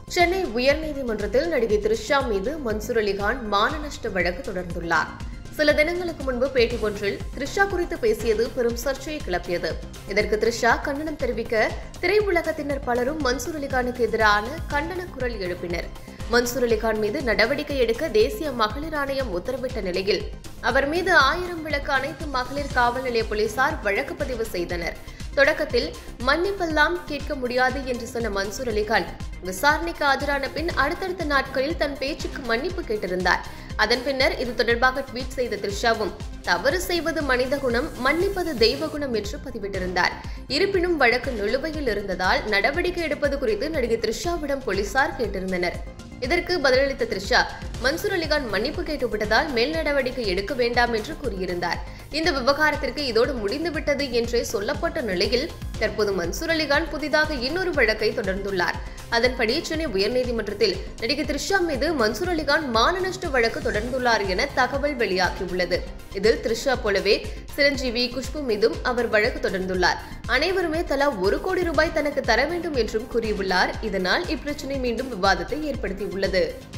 சென்னை உயர்நீதிமன்றத்தில் நடிகை த்ரிஷா மீது மன்சூர் அலிகான் மான நஷ்ட வழக்கு தொடர்ந்துள்ளார் சில தினங்களுக்கு முன்பு பேட்டி ஒன்றில் த்ரிஷா குறித்து பேசியது பெரும் சர்ச்சையை கிளப்பியது இதற்கு த்ரிஷா கண்டனம் தெரிவிக்க திரையுலகத்தினர் பலரும் மன்சூர் அலிகானுக்கு எதிரான கண்டன குரல் எழுப்பினர் மன்சூர் அலிகான் மீது நடவடிக்கை எடுக்க தேசிய மகளிர் ஆணையம் உத்தரவிட்ட நிலையில் அவர் மீது ஆயிரம் விளக்கு அனைத்து மகளிர் காவல் நிலைய போலீசார் வழக்கு பதிவு செய்தனர் தொடக்கத்தில் மன்னிப்பெல்லாம் கேட்க முடியாது என்று சொன்ன மன்சூர் அலிகான் விசாரணைக்கு ஆஜரான பின் அடுத்தடுத்த நாட்களில் தன் பேச்சுக்கு மன்னிப்பு கேட்டிருந்தார் அதன் பின்னர் இது தொடர்பாக ட்வீட் செய்த த்ரிஷாவும் தவறு செய்வது மனித குணம் மன்னிப்பது தெய்வ குணம் என்று பதிவிட்டிருந்தார் இருப்பினும் வழக்கு நிலுவையில் இருந்ததால் நடவடிக்கை எடுப்பது குறித்து நடிகை த்ரிஷாவிடம் போலீசார் கேட்டிருந்தனர் இதற்கு பதிலளித்த த்ரிஷா மன்சூர் அலிகான் மன்னிப்பு கேட்டுவிட்டதால் மேல் நடவடிக்கை எடுக்க வேண்டாம் என்று கூறியிருந்தார் இந்த விவகாரத்திற்கு இதோடு முடிந்துவிட்டது என்றே சொல்லப்பட்ட நிலையில் தற்போது மன்சூர் அலிகான் புதிதாக இன்னொரு வழக்கை தொடர்ந்துள்ளார் அதன்படி சென்னை உயர்நீதிமன்றத்தில் நடிகை த்ரிஷா மீது மன்சூர் அலிகான் மான நஷ்ட வழக்கு தொடர்ந்துள்ளார் என தகவல் வெளியாகியுள்ளது இதில் த்ரிஷா போலவே சிரஞ்சீவி குஷ்பு மீதும் அவர் வழக்கு தொடர்ந்துள்ளார் அனைவருமே தலா ஒரு கோடி ரூபாய் தனக்கு தர வேண்டும் என்றும் கூறியுள்ளார் இதனால் இப்பிரச்சனை மீண்டும் விவாதத்தை ஏற்படுத்தியுள்ளது